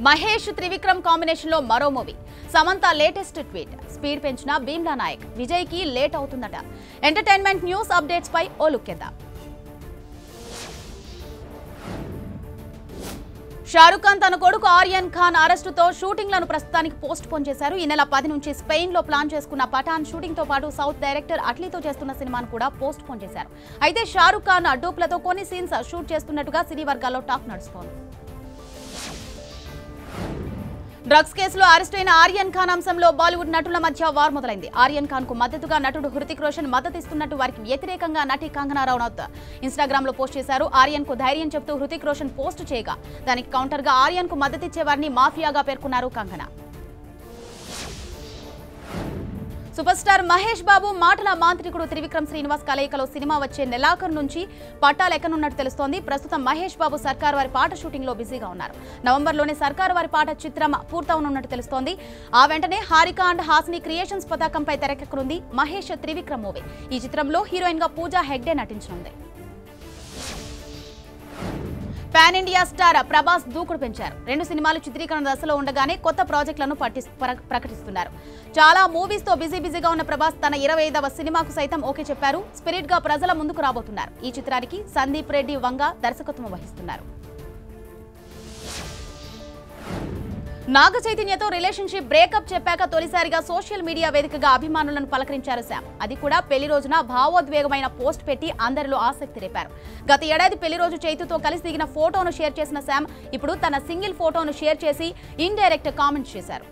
Mahesh Trivikram combination లో మరో movie Samantha latest tweet speed పెంచిన భీమ్లా నాయక్ విజయ్ కి లేట్ అవుతుందట ఎంటర్టైన్మెంట్ న్యూస్ అప్డేట్స్ పై ఓ లుక్ ఇద్దాం షారుఖ్ ఖాన్ తన కొడుకు ఆర్యన్ ఖాన్ అరెస్టుతో షూటింగ్లను ప్రస్తుతానికి పోస్ట్ పోన్ చేశారు ఈ నెల పది నుంచి స్పెయిన్ లో ప్లాన్ చేసుకున్న పఠాన్ షూటింగ్ తో పాటు సౌత్ డైరెక్టర్ అట్లీతో చేస్తున్న సినిమాను కూడా పోస్ట్ పోన్ చేశారు అయితే షారుఖ్ ఖాన్ అడ్డూపులతో కొన్ని సీన్స్ షూట్ చేస్తున్నట్టుగా సినీ వర్గాల్లో టాక్ నడుస్తోంది డ్రగ్స్ కేసులో అరెస్ట్ అయిన ఆర్యన్ ఖాన్ అంశంలో బాలీవుడ్ నటుల మధ్య వార్ మొదలైంది ఆర్యన్ ఖాన్ కు మద్దతుగా నటుడు హృతిక్ రోషన్ మద్దతిస్తున్నట్టు వారికి వ్యతిరేకంగా నటి కంగనా రనౌత్ ఇన్స్టాగ్రామ్ లో పోస్ట్ చేశారు ఆర్యన్ కు ధైర్యం చెప్తూ హృతిక్ రోషన్ పోస్ట్ చేయగా దానికి కౌంటర్ గా ఆర్యన్ కు మద్దతిచ్చే వారిని మాఫియాగా పేర్కొన్నారు కంగనా సూపర్ స్టార్ మహేష్ బాబు మాటల మాంత్రికుడు త్రివిక్రమ్ శ్రీనివాస్ కలయికలో సినిమా వచ్చే నెలాఖరు నుంచి పట్టాలెక్కనున్నట్టు తెలుస్తోంది ప్రస్తుతం మహేష్ బాబు సర్కార్ వారి పాట షూటింగ్ లో బిజీగా ఉన్నారు నవంబర్లోనే సర్కార్ వారి పాట చిత్రం పూర్తవనున్నట్టు తెలుస్తోంది ఆ వెంటనే హారిక అండ్ హాసిని క్రియేషన్స్ పతాకంపై తెరకెక్కనుంది మహేష్ త్రివిక్రమ్ మూవీ ఈ చిత్రంలో హీరోయిన్ గా పూజా హెగ్డే నటించనుంది పాన్ ఇండియా స్టార్ ప్రభాస్ దూకుడు పెంచారు రెండు సినిమాలు చిత్రీకరణ దశలో ఉండగానే కొత్త ప్రాజెక్టులను పట్టి- ప్ర- ప్రకటిస్తున్నారు చాలా మూవీస్ తో బిజీ బిజీగా ఉన్న ప్రభాస్ తన ఇరవై ఐదవ సినిమాకు సైతం ఓకే చెప్పారు స్పిరిట్ గా ప్రజల ముందుకు రాబోతున్నారు ఈ చిత్రానికి సందీప్ రెడ్డి వంగ దర్శకత్వం వహిస్తున్నారు నాగ చైతన్యతో రిలేషన్షిప్ బ్రేకప్ చెప్పాక తొలిసారిగా సోషల్ మీడియా వేదికగా అభిమానులను పలకరించారు శామ్ అది కూడా పెళ్లి రోజున భావోద్వేగమైన పోస్ట్ పెట్టి అందరిలో ఆసక్తి రేపారు గత ఏడాది పెళ్లి రోజు చైతుతో కలిసి దిగిన ఫోటోను షేర్ చేసిన శామ్ ఇప్పుడు తన సింగిల్ ఫోటోను షేర్ చేసి ఇండైరెక్ట్ కామెంట్స్ చేశారు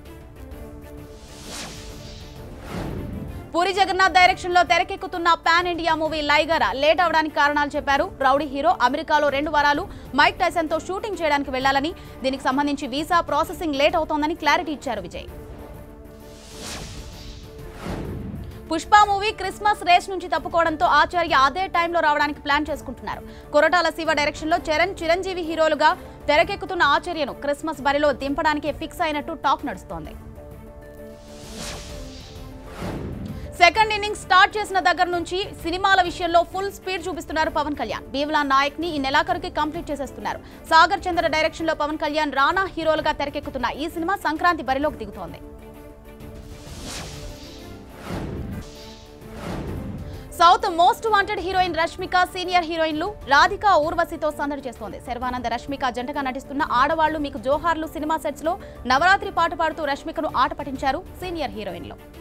పూరి జగన్నాథ్ డైరెక్షన్ లో తెరకెక్కుతున్న pan India movie Liger late అవడానికి కారణాలు చెప్పారు రౌడీ హీరో అమెరికాలో రెండు వారాలు మైక్ టైసన్ తో షూటింగ్ చేయడానికి వెళ్లాలని దీనికి సంబంధించి వీసా ప్రాసెసింగ్ లేట్ అవుతోందని క్లారిటీ ఇచ్చారు Vijay Pushpa movie Christmas race నుంచి తప్పుకోవడంతో ఆచార్య అదే టైంలో రావడానికి ప్లాన్ చేసుకుంటున్నారు కొరటాల శివ డైరెక్షన్ లో చరణ్ చిరంజీవి హీరోలుగా తెరకెక్కుతున్న ఆచార్యను క్రిస్మస్ బరిలో దింపడానికి ఫిక్స్ అయినట్టు టాక్ నడుస్తోంది సెకండ్ ఇన్నింగ్స్ స్టార్ట్ చేసిన దగ్గర నుంచి సినిమాల విషయంలో ఫుల్ స్పీడ్ చూపిస్తున్నారు పవన్ కళ్యాణ్ బీవ్లా నాయక్ ని ఈ నెలాఖరుకి కంప్లీట్ చేసేస్తున్నారు సాగర్ చంద్ర డైరెక్షన్ లో పవన్ కళ్యాణ్ రానా హీరోలుగా తెరకెక్కుతున్న ఈ సినిమా సంక్రాంతి బరిలోకి దిగుతోంది south most wanted heroine Rashmika senior హీరోయిన్లు రాధిక ఊర్వశితో సందడి చేస్తోంది శర్వానంద రష్మిక జంటగా నటిస్తున్న ఆడవాళ్లు మీకు జోహార్లు సినిమా సెట్స్ లో నవరాత్రి పాట పాడుతూ రష్మికను ఆట పట్టించారు సీనియర్ హీరోయిన్లు